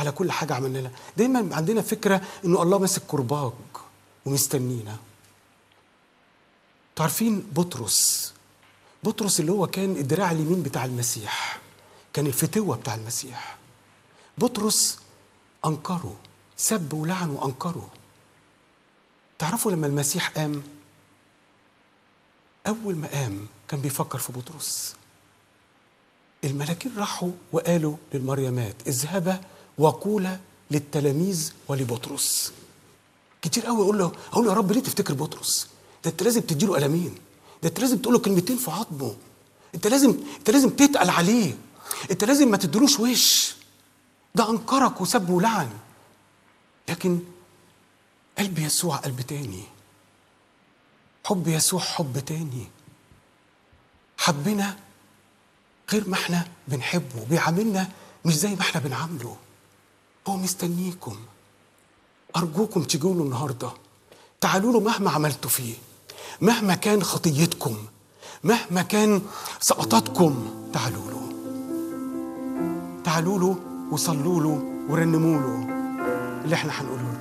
على كل حاجه عملنا لها دايما عندنا فكره انه الله ماسك كرباج ومستنينا تعرفين بطرس بطرس اللي هو كان الدراع اليمين بتاع المسيح كان الفتوة بتاع المسيح بطرس أنكره سب ولعن وأنكره تعرفوا لما المسيح قام أول ما قام كان بيفكر في بطرس الملاكين راحوا وقالوا للمريمات اذهبا وقولا للتلاميذ ولبطرس كتير قوي اقول له اقول له يا رب ليه تفتكر بطرس ده انت لازم تديله قلمين ده انت لازم تقول له كلمتين في عظمه انت لازم انت لازم تتقل عليه انت لازم ما تدلوش وش ده انكرك وسب ولعن لكن قلب يسوع قلب تاني حب يسوع حب تاني حبنا غير ما احنا بنحبه بيعاملنا مش زي ما احنا بنعامله هو مستنيكم أرجوكم تجوا له النهارده تعالوا له مهما عملتوا فيه مهما كان خطيتكم مهما كان سقطاتكم تعالوا له تعالوا له وصلوا له ورنموا له اللي احنا هنقوله